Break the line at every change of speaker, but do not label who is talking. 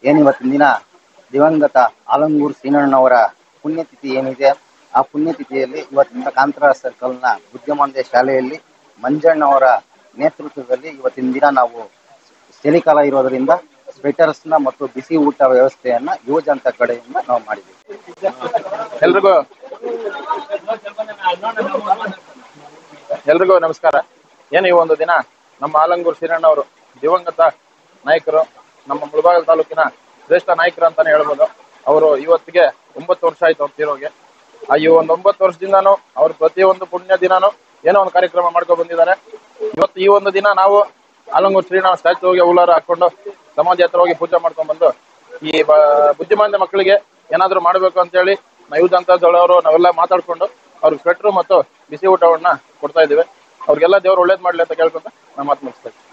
ಏನು ಇವತ್ತಿನ ದಿನ ದಿವಂಗತ ಆಲಂಗೂರು ಸೀನಣ್ಣವರ ಪುಣ್ಯತಿಥಿ ಏನಿದೆ ಆ ಪುಣ್ಯತಿಥಿಯಲ್ಲಿ ಇವತ್ತಿನ ಕಾಂತರ ಸರ್ಕಲ್ನ ಬುದ್ಧಿಮಾಂದ್ಯ ಶಾಲೆಯಲ್ಲಿ ಮಂಜಣ್ಣವರ ನೇತೃತ್ವದಲ್ಲಿ ಇವತ್ತಿನ ದಿನ ನಾವು ಚಳಿಕಾಲ ಇರೋದರಿಂದ ಸ್ವೆಟರ್ಸ್ನ ಮತ್ತು ಬಿಸಿ ಊಟ ವ್ಯವಸ್ಥೆಯನ್ನ ಯುವಜನತಾ ಕಡೆಯಿಂದ ನಾವು ಮಾಡಿದ್ದೀವಿ
ಎಲ್ರಿಗೂ ಎಲ್ರಿಗೂ ನಮಸ್ಕಾರ ಏನು ಈ ಒಂದು ದಿನ ನಮ್ಮ ಆಲಂಗೂರು ಶ್ರೀರಣ್ಣವರು ದಿವಂಗತ ನಾಯಕರು ನಮ್ಮ ಮುಳಬಾಗಿಲು ತಾಲೂಕಿನ ಶ್ರೇಷ್ಠ ನಾಯಕರು ಅಂತಾನೆ ಹೇಳ್ಬೋದು ಅವರು ಇವತ್ತಿಗೆ ಒಂಬತ್ತು ವರ್ಷ ಆಯ್ತು ಅವ್ರು ತೀರೋಗೆ ಆ ಈ ಒಂದು ಒಂಬತ್ತು ವರ್ಷದಿಂದಾನು ಅವ್ರು ಪ್ರತಿಯೊಂದು ಪುಣ್ಯ ದಿನಾನು ಏನೋ ಒಂದು ಕಾರ್ಯಕ್ರಮ ಮಾಡ್ಕೊಂಡು ಬಂದಿದ್ದಾರೆ ಇವತ್ತು ಈ ಒಂದು ದಿನ ನಾವು ಆಲಂಗೂರು ಶ್ರೀರಣ್ಣ ಸ್ಟ್ಯಾಚುಗೆ ಹೂಲಾರ ಹಾಕೊಂಡು ಸಮಾಧಿ ಹತ್ರ ಹೋಗಿ ಪೂಜೆ ಮಾಡ್ಕೊಂಡ್ ಬಂದು ಈ ಬ- ಬುದ್ಧಿಮಾಂದ್ಯ ಮಕ್ಕಳಿಗೆ ಏನಾದ್ರು ಮಾಡ್ಬೇಕು ಅಂತ ಹೇಳಿ ಯುವಜ ಅಂತ ಅವರು ನಾವೆಲ್ಲ ಮಾತಾಡ್ಕೊಂಡು ಅವ್ರಿಗೆ ಸ್ವೆಟ್ರು ಮತ್ತು ಬಿಸಿ ಊಟವನ್ನ ಕೊಡ್ತಾ ಇದೀವಿ ಅವ್ರಿಗೆಲ್ಲ ದೇವ್ರು ಒಳ್ಳೇದ್ ಮಾಡ್ಲಿ ಅಂತ ಕೇಳ್ಕೊಂತ ನಾನು ಮಾತು ಮುಗಿಸ್ತೇನೆ